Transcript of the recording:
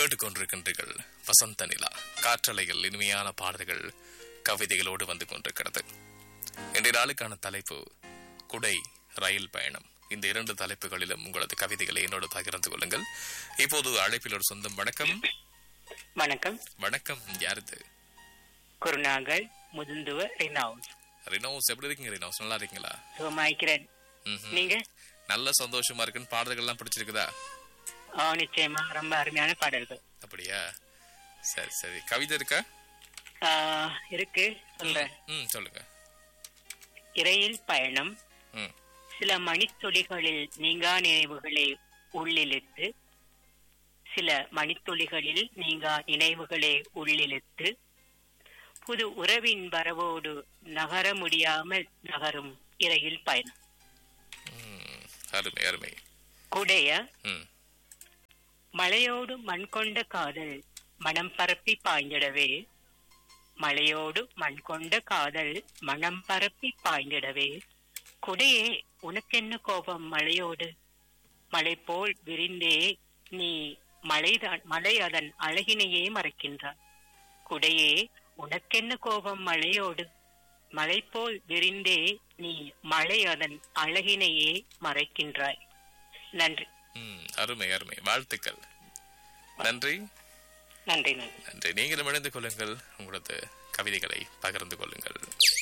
கேட்டுக்கொண்டிருக்கின்றீர்கள் வசந்த நிலா காற்றலையில் இனிமையான பாடல்கள் கவிதைகளோடு வந்து கொண்டிருக்கிறது இன்றைய நாளுக்கான தலைப்பு குடை ரயில் பயணம் இந்த இரண்டு தலைப்புகளிலும் உங்களது கவிதைகளை என்னோடு பகிர்ந்து கொள்ளுங்கள் இப்போது அழைப்பில் ஒரு சொந்தம் வணக்கம் வணக்கம் வணக்கம் யாருது குருநாகல் முதுந்துவ ரினவுன்ஸ் ரினோஸ் எப்படி இருக்கீங்க ரினோஸ் நல்லா இருக்கீங்களா சுகமாய்க்கிறேன் ம்ஹும். நீங்க நல்ல சந்தோஷமா இருக்குன்னு பாடல்கள்லாம் பிடிச்சிருக்குதா ஆ நிச்சயமா ரொம்ப அருமையான பாடல்கள் அப்படியா சரி சரி கவிதை இருக்கா ஆ, இருக்கு சொல்றேன் ம் சொல்லுங்க இறையில் பயணம் ம் சில மணித்துளிகளில் நீங்கா நினைவுகளை உள்ளிழுத்து சில மணித்துளிகளில் நீங்கா நினைவுகளை உள்ளிழுத்து புது உறவின் வரவோடு நகர முடியாமல் நகரும் இறையில் பயணம் ம், அருமை அருமை குடைய ம் மலையோடு மண் கொண்ட காதல் மனம் பரப்பி பாய்ந்திடவே மலையோடு மண் கொண்ட காதல் மனம் பரப்பி பாய்ந்திடவே குடையே உனக்கென்ன கோபம் மலையோடு மலை போல் விரிந்தே நீ மலைதான் மலை அதன் அழகினையே மறைக்கின்றாய் குடையே உனக்கென்ன கோபம் மலையோடு மலை போல் விரிந்தே நீ மலை அதன் அழகினையே மறைக்கின்றாய் நன்றி ம் அருமை அருமை வாழ்த்துக்கள் நன்றி நன்றி நன்றி நன்றி நீங்களும் இணைந்து கொள்ளுங்கள் உங்களது கவிதைகளை பகிர்ந்து கொள்ளுங்கள்